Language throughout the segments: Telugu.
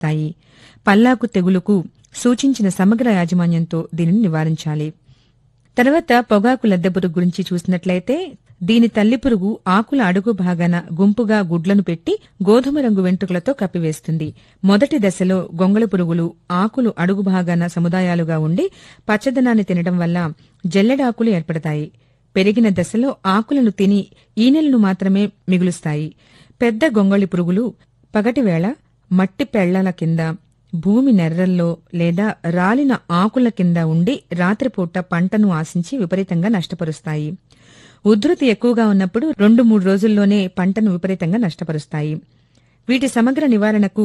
తాయి పల్లాకు తెగులుకు సూచించిన సమగ్ర యాజమాన్యంతో దీనిని నివారించాలి తర్వాత పొగాకు లద్దెపురుగు గురించి చూసినట్లయితే దీని తల్లి పురుగు ఆకుల అడుగు భాగాన గుంపుగా గుడ్లను పెట్టి గోధుమ రంగు వెంట్రుకలతో కప్పివేస్తుంది మొదటి దశలో గొంగళి పురుగులు ఆకులు అడుగు భాగాన సముదాయాలుగా ఉండి పచ్చదనాన్ని తినడం వల్ల జల్లెడాకులు ఏర్పడతాయి పెరిగిన దశలో ఆకులను తిని ఈనెలను మాత్రమే మిగులుస్తాయి పెద్ద గొంగళి పురుగులు పగటివేళ మట్టి పెళ్లల కింద భూమి నెర్రల్లో లేదా రాలిన ఆకుల కింద ఉండి రాత్రిపూట పంటను ఆశించి విపరీతంగా నష్టపరుస్తాయి ఉధృతి ఎక్కువగా ఉన్నప్పుడు రెండు మూడు రోజుల్లోనే పంటను విపరీతంగా నష్టపరుస్తాయి వీటి సమగ్ర నివారణకు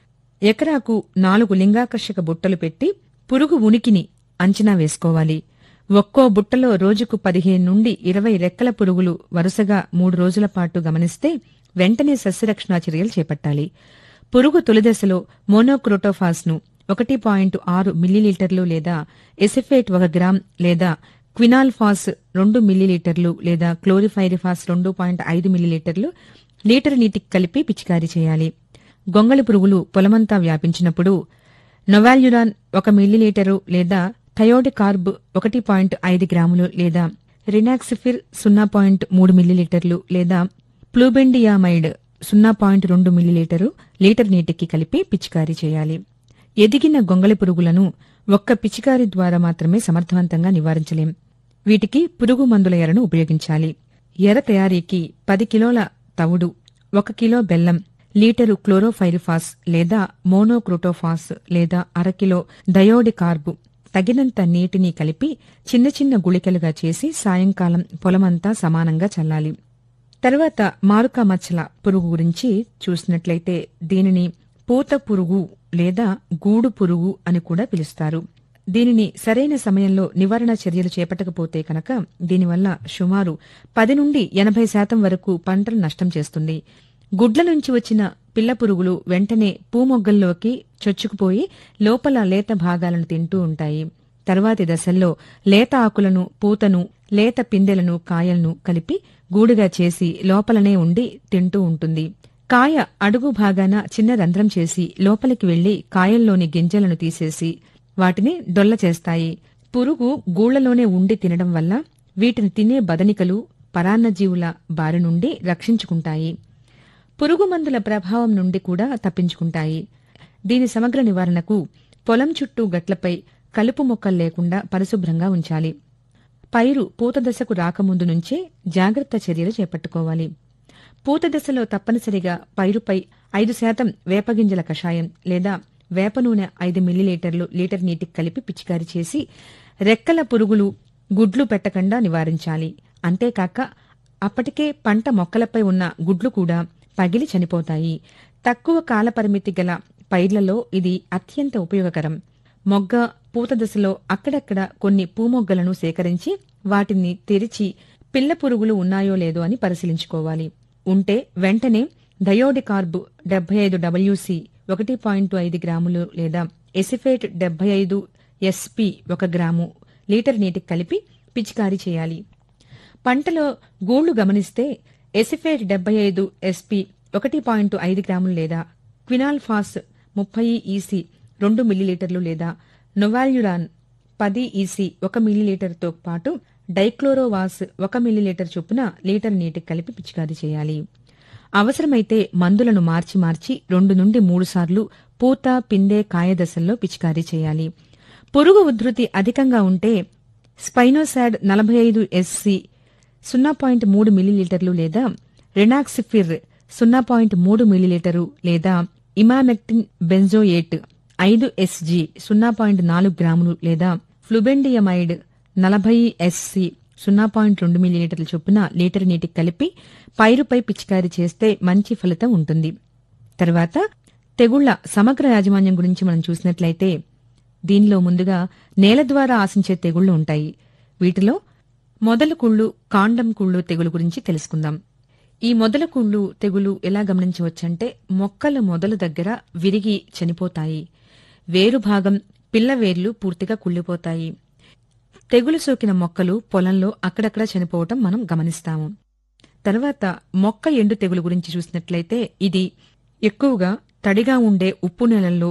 ఎకరాకు నాలుగు లింగాకర్షక బుట్టలు పెట్టి పురుగు ఉనికిని అంచనా వేసుకోవాలి ఒక్కో బుట్టలో రోజుకు పదిహేను నుండి ఇరవై రెక్కల పురుగులు వరుసగా మూడు రోజుల పాటు గమనిస్తే వెంటనే సస్యరక్షణ చర్యలు చేపట్టాలి పురుగు తొలిదశలో మోనోక్రోటోఫాస్ ను ఒకటి పాయింట్ ఆరు మిల్లీలీటర్లు లేదా ఎసిఫేట్ ఒక గ్రామ్ లేదా క్వినాల్ఫాస్ రెండు మిల్లీలీటర్లు లేదా క్లోరిఫైరిఫాస్ రెండు పాయింట్ ఐదు మిల్లీలీటర్లు లీటర్ నీటికి కలిపి పిచికారీ చేయాలి గొంగళి పురుగులు పొలమంతా వ్యాపించినప్పుడు నొవాల్యురాన్ ఒక మిల్లీలీటరు లేదా థయోడికార్బ్ ఒకటి పాయింట్ ఐదు గ్రాములు లేదా రినాక్సిఫిర్ సున్నా పాయింట్ మూడు మిల్లీలీటర్లు లేదా ప్లూబెండియామైడ్ సున్నా పాయింట్ రెండు మిల్లీలీటరు లీటర్ నీటికి కలిపి పిచికారీ చేయాలి ఎదిగిన గొంగళి పురుగులను ఒక్క పిచికారీ ద్వారా మాత్రమే సమర్థవంతంగా నివారించలేం వీటికి పురుగు మందుల ఎరను ఉపయోగించాలి ఎర తయారీకి పది కిలోల తవుడు ఒక కిలో బెల్లం లీటరు క్లోరోఫైరిఫాస్ లేదా మోనోక్రోటోఫాస్ లేదా అరకిలో డయోడికార్బు తగినంత నీటిని కలిపి చిన్న చిన్న గుళికలుగా చేసి సాయంకాలం పొలమంతా సమానంగా చల్లాలి తర్వాత మారుక మచ్చల పురుగు గురించి చూసినట్లయితే దీనిని పూత పురుగు లేదా గూడు పురుగు అని కూడా పిలుస్తారు దీనిని సరైన సమయంలో నివారణ చర్యలు చేపట్టకపోతే కనుక దీనివల్ల సుమారు పది నుండి ఎనభై శాతం వరకు పంటలు నష్టం చేస్తుంది గుడ్ల నుంచి వచ్చిన పిల్ల పురుగులు వెంటనే పూమొగ్గల్లోకి చొచ్చుకుపోయి లోపల లేత భాగాలను తింటూ ఉంటాయి తర్వాతి దశల్లో లేత ఆకులను పూతను లేత పిందెలను కాయలను కలిపి గూడుగా చేసి లోపలనే ఉండి తింటూ ఉంటుంది కాయ అడుగు భాగాన చిన్న రంధ్రం చేసి లోపలికి వెళ్లి కాయల్లోని గింజలను తీసేసి వాటిని డొల్ల చేస్తాయి పురుగు గూళ్లలోనే ఉండి తినడం వల్ల వీటిని తినే బదనికలు పరాన్నజీవుల బారి నుండి రక్షించుకుంటాయి పురుగు మందుల ప్రభావం నుండి కూడా తప్పించుకుంటాయి దీని సమగ్ర నివారణకు పొలం చుట్టూ గట్లపై కలుపు మొక్కలు లేకుండా పరిశుభ్రంగా ఉంచాలి పైరు పూత దశకు రాకముందు నుంచే జాగ్రత్త చర్యలు చేపట్టుకోవాలి పూత దశలో తప్పనిసరిగా పైరుపై ఐదు శాతం వేపగింజల కషాయం లేదా వేప నూనె ఐదు మిల్లీలీటర్లు లీటర్ నీటికి కలిపి పిచికారీ చేసి రెక్కల పురుగులు గుడ్లు పెట్టకుండా నివారించాలి అంతేకాక అప్పటికే పంట మొక్కలపై ఉన్న గుడ్లు కూడా పగిలి చనిపోతాయి తక్కువ కాలపరిమితి గల పైర్లలో ఇది అత్యంత ఉపయోగకరం మొగ్గ పూత దశలో అక్కడక్కడ కొన్ని పూమొగ్గలను సేకరించి వాటిని తెరిచి పిల్ల పురుగులు ఉన్నాయో లేదో అని పరిశీలించుకోవాలి ఉంటే వెంటనే డయోడికార్బ్ డెబ్బై ఐదు డబ్ల్యూసి ఒకటి పాయింట్ ఐదు గ్రాములు లేదా ఎసిఫేట్ డెబ్బై ఐదు ఎస్పి ఒక గ్రాము లీటర్ నీటికి కలిపి పిచికారీ చేయాలి పంటలో గూళ్లు గమనిస్తే ఎసిఫేట్ డెబ్బై ఐదు ఎస్పి ఒకటి పాయింట్ ఐదు గ్రాములు లేదా క్వినాల్ఫాస్ ముప్పై ఈసీ రెండు మిల్లీలీటర్లు లేదా నొవాల్యురాన్ పది ఈసీ ఒక మిల్లీలీటర్తో పాటు డైక్లోరోవాస్ ఒక మిల్లీలీటర్ చొప్పున లీటర్ నీటికి కలిపి పిచికారీ చేయాలి అవసరమైతే మందులను మార్చి మార్చి రెండు నుండి మూడు సార్లు పూత పిందె కాయ దశల్లో పిచికారీ చేయాలి పురుగు ఉధృతి అధికంగా ఉంటే స్పైనోసాడ్ నలభై ఐదు ఎస్సి సున్నా పాయింట్ మూడు మిల్లీలీటర్లు లేదా రెనాక్సిఫిర్ సున్నా పాయింట్ మూడు మిల్లీలీటరు లేదా ఇమామెక్టిన్ బెంజోయేట్ ఐదు ఎస్జి సున్నా పాయింట్ నాలుగు గ్రాములు లేదా ఫ్లుబెండియమైడ్ నలభై ఎస్సి సున్నా పాయింట్ రెండు మిల్లీలీటర్ల చొప్పున లీటర్ నీటికి కలిపి పైరుపై పిచికారీ చేస్తే మంచి ఫలితం ఉంటుంది తర్వాత తెగుళ్ల సమగ్ర యాజమాన్యం గురించి మనం చూసినట్లయితే దీనిలో ముందుగా నేల ద్వారా ఆశించే తెగుళ్లు ఉంటాయి వీటిలో మొదలు కుళ్ళు కాండం కుళ్ళు తెగులు గురించి తెలుసుకుందాం ఈ మొదల కుళ్ళు తెగులు ఎలా గమనించవచ్చంటే మొక్కల మొదలు దగ్గర విరిగి చనిపోతాయి వేరు భాగం పిల్ల వేర్లు పూర్తిగా కుళ్ళిపోతాయి తెగులు సోకిన మొక్కలు పొలంలో అక్కడక్కడ చనిపోవటం మనం గమనిస్తాము తర్వాత మొక్క ఎండు తెగులు గురించి చూసినట్లయితే ఇది ఎక్కువగా తడిగా ఉండే ఉప్పు నెలల్లో